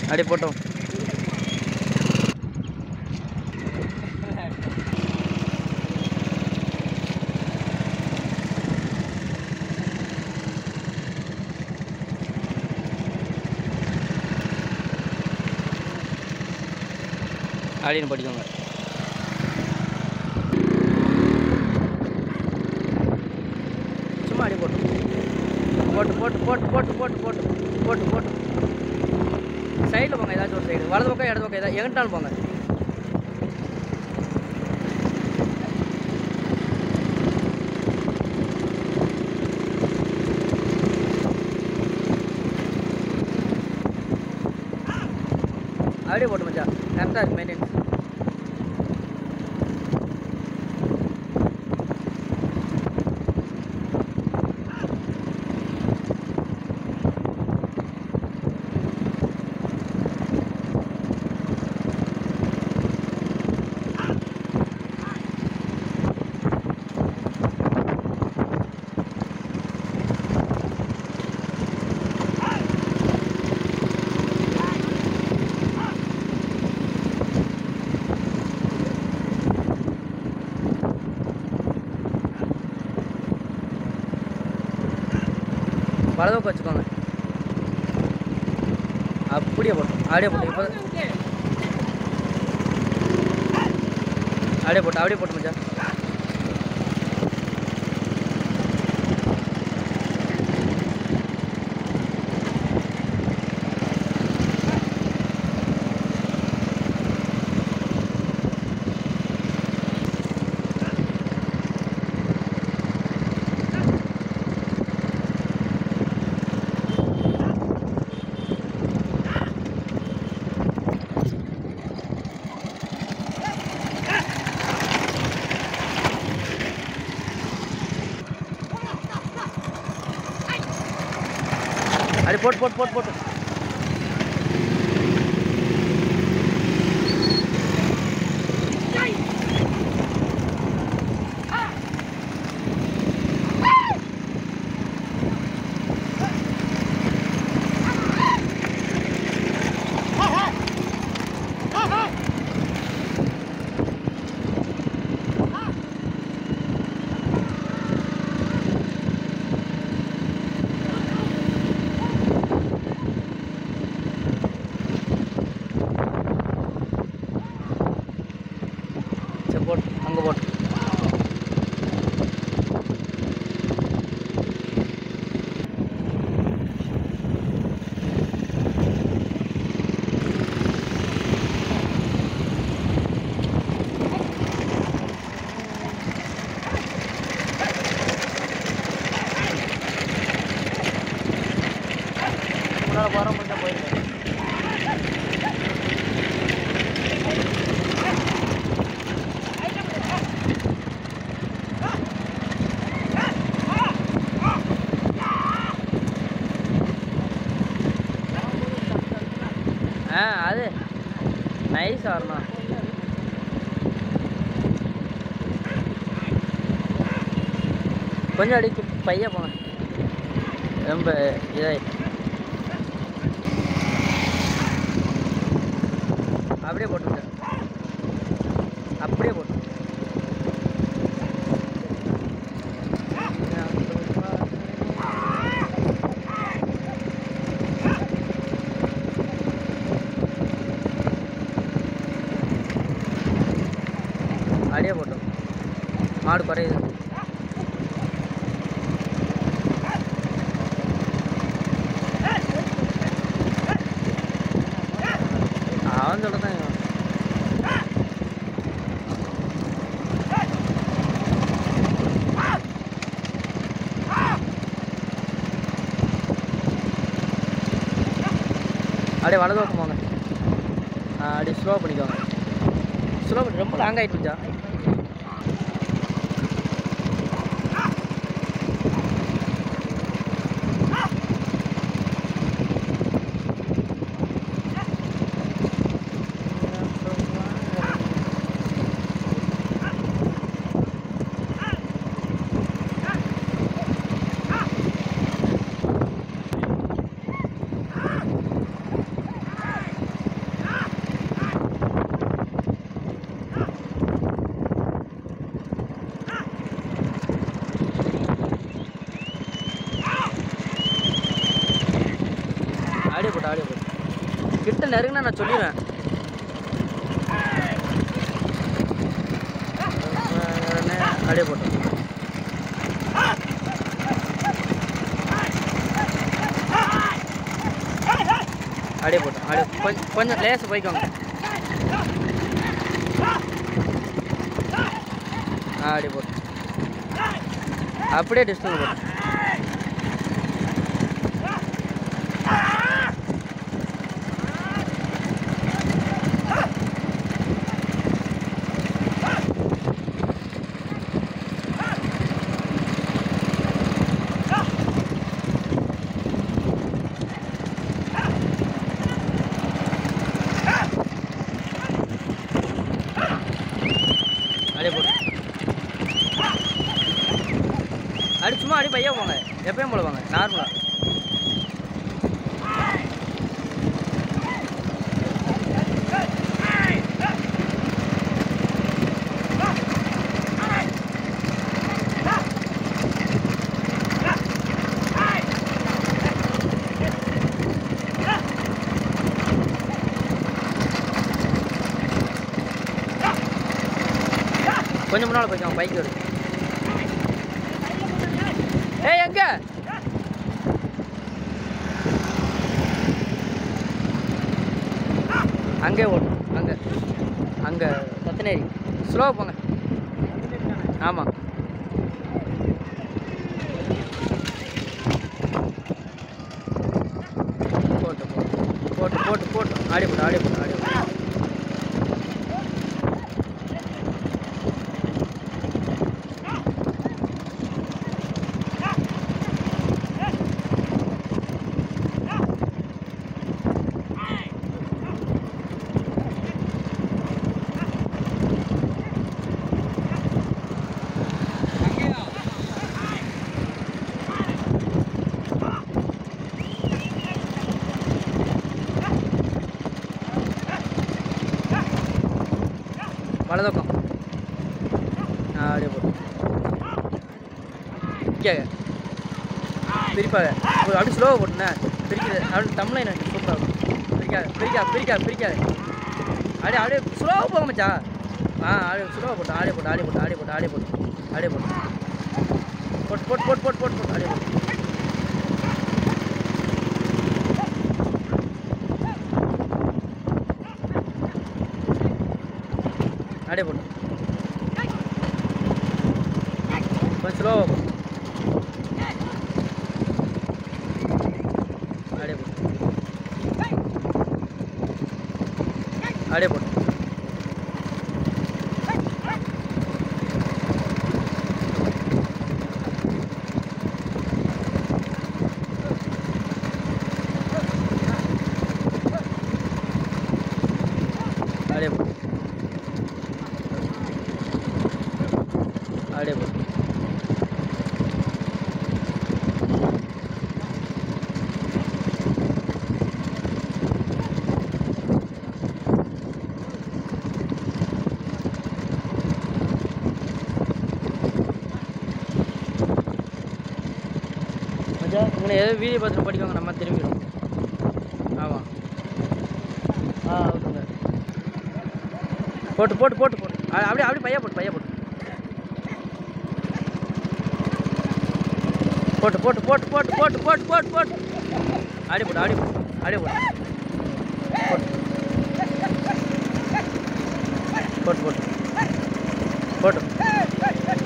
அப்படியே போட்டோம் அப்படின்னு படிக்கோங்க சும்மா அப்படியே போட்டு போட்டு போட்டு போட்டு போட்டு போட்டு போட்டு போட்டு போட்டு சைடில் போங்க ஏதாச்சும் ஒரு சைடு வலது பக்கம் இடது பக்கம் ஏதாவது எங்கிட்டாலும் போங்க அப்படியே போட்டு மச்சான் கரெக்டாக இருக்கு மெயின்டெனன்ஸ் வலது பக்கம் வச்சுக்கோங்க அப்படியே போட்டோம் அப்படியே போட்டோம் இப்போ அப்படியே போட்டோம் அப்படியே போட்டு மச்சான் அப்படியே போட்டு போட்டு போட்டு போட்டு சரி போட்டு அங்கே போட்டு முன்னால் போகிறோம் கொஞ்சம் போயிருக்கேன் ஆ அது நைஸ் வரணும் கொஞ்சம் அடிக்கு பைய போங்க ரொம்ப இதாய் அப்படியே போட்டுருங்க அப்படியே போட்டு அப்படியே போட்டோம் மாடு குறையுது அவன் சொல்றதான் இவன். அப்படியே வலது பக்கம் போங்க ஆ, அப்படியே ஸ்லோ பண்ணிக்கோங்க ஸ்லோ பண்ணி ரொம்ப லாங் ஆகிட்டுச்சா கிட்ட நெருங்கினா நான் சொல்லிடுவேன் அப்படியே போட்டோம் அப்படியே போட்டோம் அப்படியே கொஞ்சம் கொஞ்சம் லேசு போய்க்கோங்க ஆ அப்படியே போட்டோம் அப்படியே டிஸ்டன்ஸ் போட்டோம் அப்படியே போட்டு அப்படி சும்மா அப்படி பையா போங்க எப்பயும் போல வாங்க நார்மலாக கொஞ்சம் முன்னால் போய்க்கோங்க பைக் வருது ஏய் எங்க அங்கே ஓடும் அங்கே அங்கே ரத்தனேரி ஸ்லோ போங்க ஆமாம் போட்டு போட்டு போட்டு போட்டு போட்டு ஆடி போட்டு ஆடி போட்டு ஆடி போட்டு வலதுக்கம் ஆ அப்படியே போட்டு கேட்க பிரிப்பாக ஒரு அப்படி ஸ்லோவாக போட்டுனே பிரிக்கிறது அப்படி தமிழ் எனக்கு சூப்பராக இருக்கும் பிரிக்காது பிரிக்காது பிரிக்காது பிரிக்காது அப்படியே அப்படியே ஸ்லோவாக போக மச்சா ஆ அப்படியே ஸ்லோவாக போட்டு ஆடியே போட்டு ஆடியே போட்டு ஆடியே போட்டு ஆடியே போட்டு ஆடியே போட்டு போட்டு போட்டு போட்டு போட்டு போட்டு போட்டு ஆடியே போட்டு அப்படியே போட்டு கொஞ்சம் ஸ்லோவாக போட்டு அப்படியே போட்டு அப்படியே போட்டு அப்படியே போட்டு அப்படியே போட்டு மச்சான் உங்களை ஏதோ வீடியோ பார்த்துட்டு படிக்கவங்க நம்ம திரும்பிடும் ஆமாம் ஆ ஓகேங்க போட்டு போட்டு போட்டு போட்டு அ- அப்படியே அப்படியே பையா போட்டு பையா போட்டு போட்டு போட்டு போட்டு போட்டு போட்டு போட்டு போட்டு போட்டு அப்படியே போட்டு அப்படியே போட்டு அப்படியே போட்டு போட்டு போட்டு போட்டு போட்டு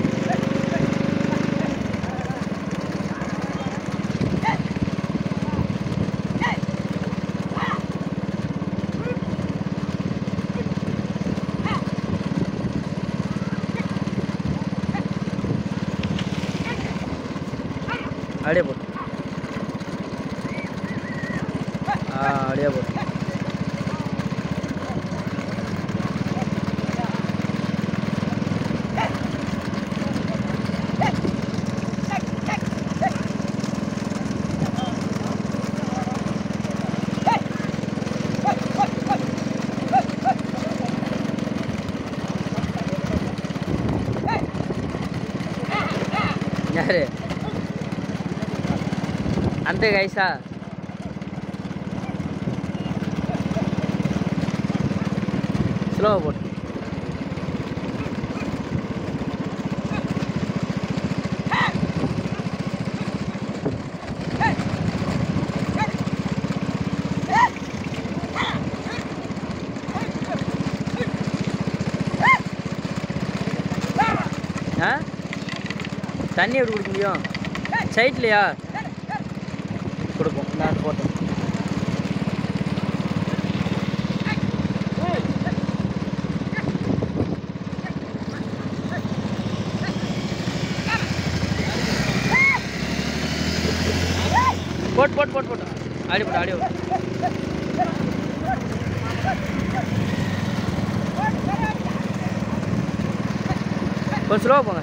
அப்படியே போட்டு ஆ அப்படியே போட்டு யாரு அந்த கைஸா ஸ்லோவாக போட்டு ஆ தண்ணி எப்படி குடிக்க முடியும் சைட்லையா கொடுப்போம் நான் போட்டோம் போட்டு போட்டு போட்டு போட்டு ஆடி போட்டு ஆடி போட்டு கொஞ்சம் ஸ்லோவாக போங்க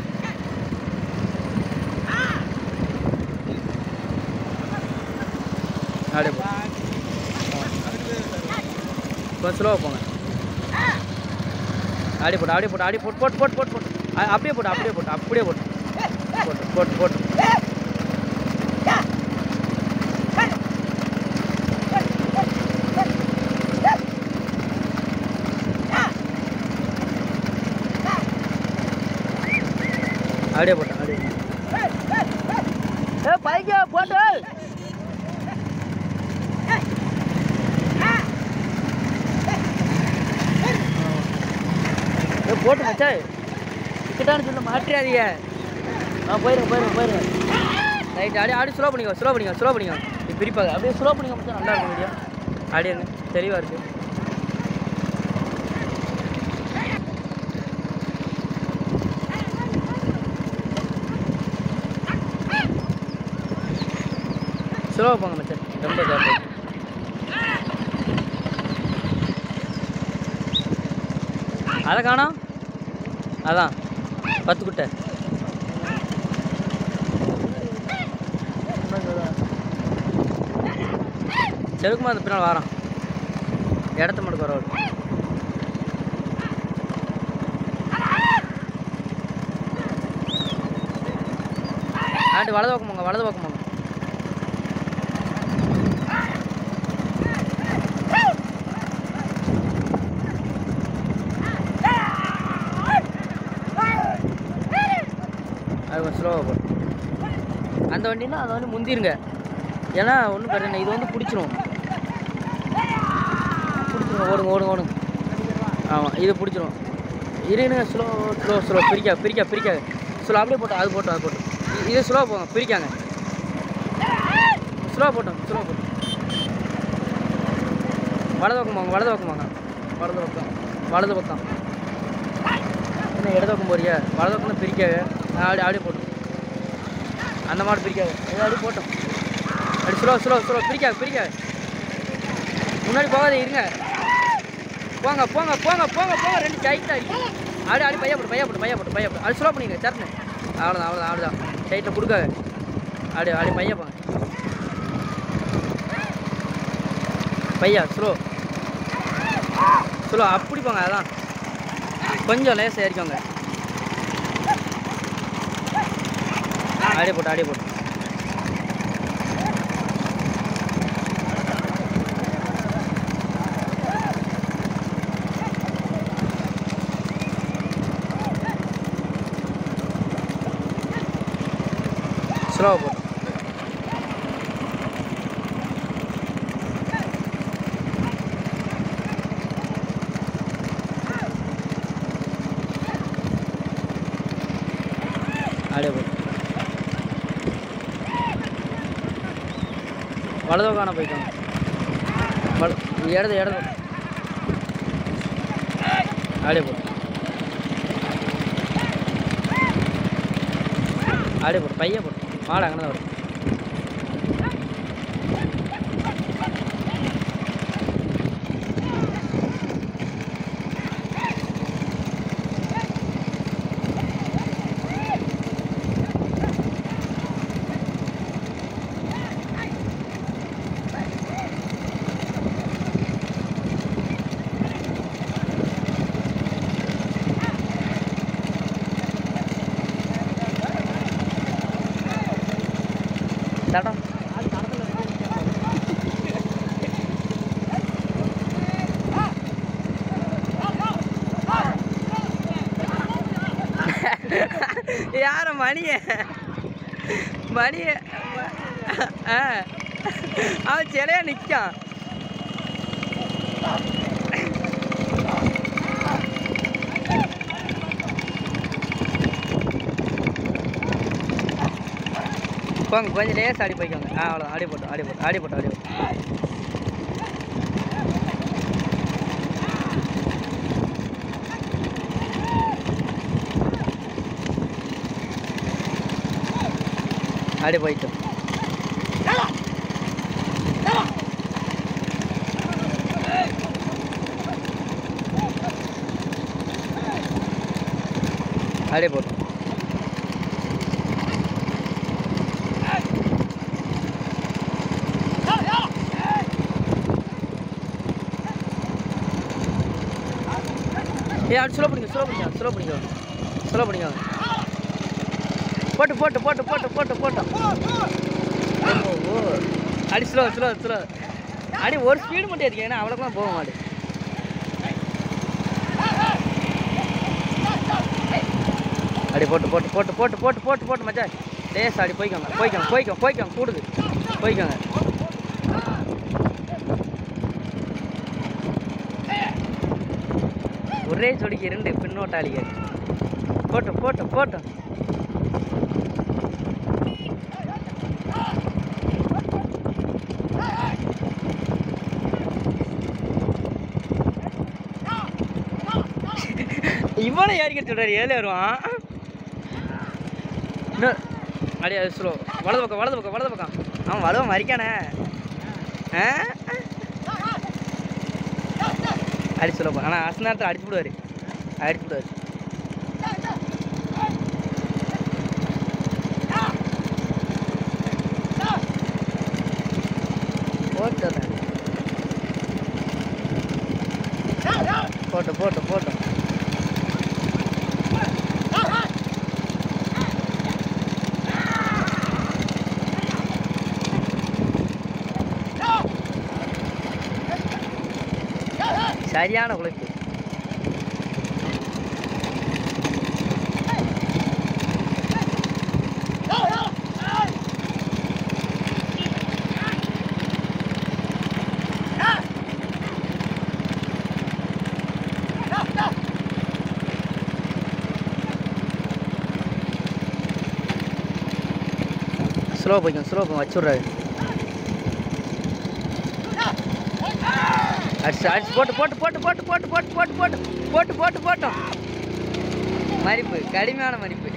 அப்படியே போ கொஞ்சம் ஸ்லோவாக போங்க அப்படியே போட்டு அப்படியே போட்டு அப்படியே போட்டு போட்டு போட்டு போட்டு போட்டு அ- அப்படியே போட்டு அப்படியே போட்டு அப்படியே போட்டு போட்டு போட்டு போட்டு அப்படியே போட்டு அப்படியே ஏ பைக்கா போட்டு ஏ போட்டு மச்சா கிட்டான்னு சொல்ல மாற்றியாதீங்க ஆ போயிருங்க போயிருங்க போயிருங்க ரைட் அப்படியே அப்படியே ஸ்லோ பண்ணிக்கோ ஸ்லோ பண்ணிக்கோ ஸ்லோ பண்ணிக்கோ இது பிரிப்பாங்க அப்படியே ஸ்லோ பண்ணிக்கோ மச்சா நல்லா இருக்கும் வீடியோ அப்படியே இருங்க தெளிவாக இருக்குது ஸ்லோவாக போங்க மச்சான் ரொம்ப ஜாப்பு அதை காணோம் அதான் பத்து குட்டை செருக்குமா அந்த பின்னால் வாரம் இடத்த மட்டும் பரவாயில்ல ஆண்டு வலது பக்கம் போங்க வலது பக்கம் போங்க அது கொஞ்சம் ஸ்லோவாக போடும் அந்த வண்டினா அதை வந்து முந்திருங்க ஏன்னா ஒன்றும் பிரச்சனை இல்லை. இது வந்து பிடிச்சிரும் பிடிச்சிரும் ஓடுங்க ஓடுங்க ஓடுங்க ஆமாம் இது பிடிச்சிரும் இருங்க ஸ்லோ ஸ்லோ ஸ்லோ பிரிக்கா பிரிக்கா பிரிக்கா ஸ்லோ அப்படியே போட்டோம் அது போட்டோம் அது போட்டோம் இ- இது ஸ்லோ போங்க பிரிக்காங்க ஸ்லோ போட்டோம் ஸ்லோ போட்டோம் வலது பக்கம் போங்க வலது பக்கம் போங்க வலது பக்கம் வலது பக்கம் என்ன இடது பக்கம் போறியா வலது பக்கம் தான் பிரிக்காது அப்படி அப்படியே போட்டோம் அந்த மாதிரி பிரிக்காது இது அப்படியே போட்டோம் அப்படி ஸ்லோ ஸ்லோ ஸ்லோ பிரிக்காது பிரிக்காது முன்னாடி போகாத இருங்க போங்க போங்க போங்க போங்க போங்க ரெண்டு டைட்டாக இருக்கு அப்படி அப்படி பையா போட்டு பையா போட்டு பையா போட்டு பையா போட்டு அது ஸ்லோ பண்ணிங்க சட்னு அவ்வளோதான் அவ்வளோதான் அவ்வளோதான் டைட்டில் கொடுக்காது அப்படி அப்படி பையா போங்க பையா ஸ்லோ ஸ்லோ அப்படி போங்க அதான் கொஞ்சம் லேசாக ஏறிக்கோங்க அப்படியே போட்டு அப்படியே போட்டு ஸ்லோவாக போட்டு அப்படியே போட்டு வலது காண போய்க்கோங்க வல இடது இடது அப்படியே போட்டு அப்படியே போட்டு பைய போட்டு மாடு அங்கே தான் வரும் யார மணிய மணிய ஆ அவன் சிலையா நிற்கான் போங்க கொஞ்சம் லேஸ் ஆடி போய்க்கோங்க ஆ அவ்வளோ ஆடி போட்டோம் ஆடி போட்டோம் ஆடி போட்டோம் ஆடி போட்டோம் ஆடி போயிட்டோம் ஆடி போட்டோம் ஏ அப்படி ஸ்லோ பண்ணிக்கோ ஸ்லோ பண்ணிக்கோ ஸ்லோ பண்ணிக்கோ ஸ்லோ பண்ணிக்கோ போட்டு போட்டு போட்டு போட்டு போட்டு போட்டு ஓ ஓ அடி ஸ்லோ ஸ்லோ ஸ்லோ அடி ஒரு ஸ்பீடு மட்டும் இருக்கு ஏன்னா அவ்வளோக்கெல்லாம் போக மாடு அடி போட்டு போட்டு போட்டு போட்டு போட்டு போட்டு போட்டு மச்சான் லேஸ் அடி போய்க்கோங்க போய்க்கோங்க போய்க்கோங்க போய்க்கோங்க கூடுது போய்க்கோங்க ஒரே சொடிக்கு ரெண்டு பின்னோட்டாளிகள் போட்டோம் போட்டோம் போட்டோம் இவனை ஏறிக்கிட்டு சொல்றாரு ஏழு வருவான் இன்னும் அடியா ஸ்லோ வலது பக்கம் வலது பக்கம் வலது பக்கம் அவன் வலுவன் மறிக்கானே ஆ அடிச்சு சொல்ல ஆனால் அசு நேரத்தில் அடிச்சு விடுவார் அடிச்சு விடுவார் போட்டுறேன் போட்டு போட்டு போட்டு சரியான உழைப்பு ஸ்லோ போய்க்கும் ஸ்லோ போய் வச்சுட்றாரு அடிச்சு அடிச்சு போட்டு போட்டு போட்டு போட்டு போட்டு போட்டு போட்டு போட்டு போட்டு போட்டு போட்டோம் மதிப்பு கடுமையான மதிப்பு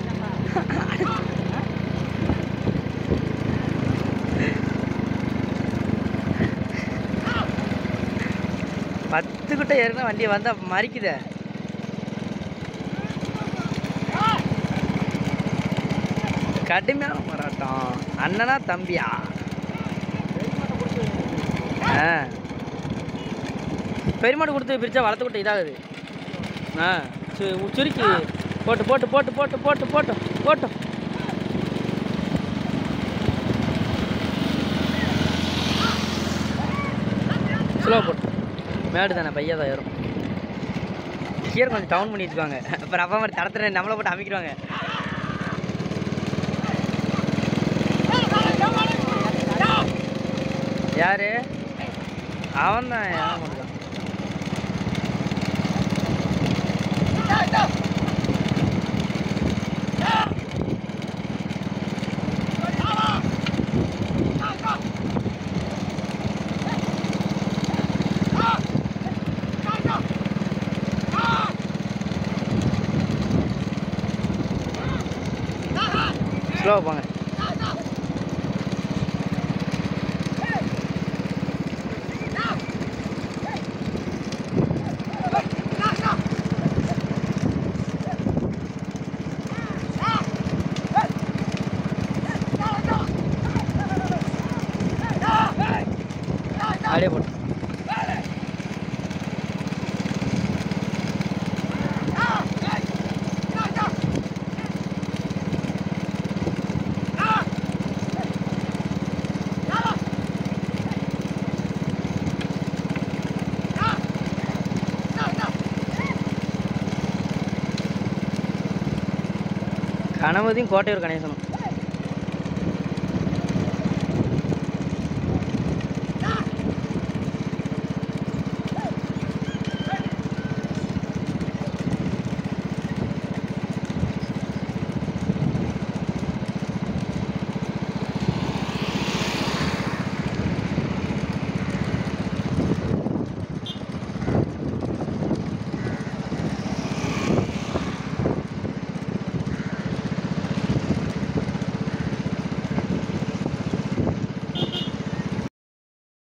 பத்து கிட்ட ஏறினா வண்டியை வந்தா மறிக்குதே கடுமையான போராட்டம் அண்ணனா தம்பியா ஆ பெருமாடு கொடுத்து பிரிச்சா வளர்த்து விட்டு இதாகுது ஆ சு- சுருக்கி போட்டு போட்டு போட்டு போட்டு போட்டு போட்டு போட்டு ஸ்லோ போட்டு மேடு தானே பையா தான் ஏறும் கீரை கொஞ்சம் டவுன் பண்ணி வச்சுக்குவாங்க அப்புறம் அப்பா மாதிரி தடத்துல நம்மளை போட்டு அமைக்கிடுவாங்க யாரு அவன் தான் ஸ்லோ போங்க அப்படியே போட்டு கணபதியும் கோட்டையூர் கணேசனும்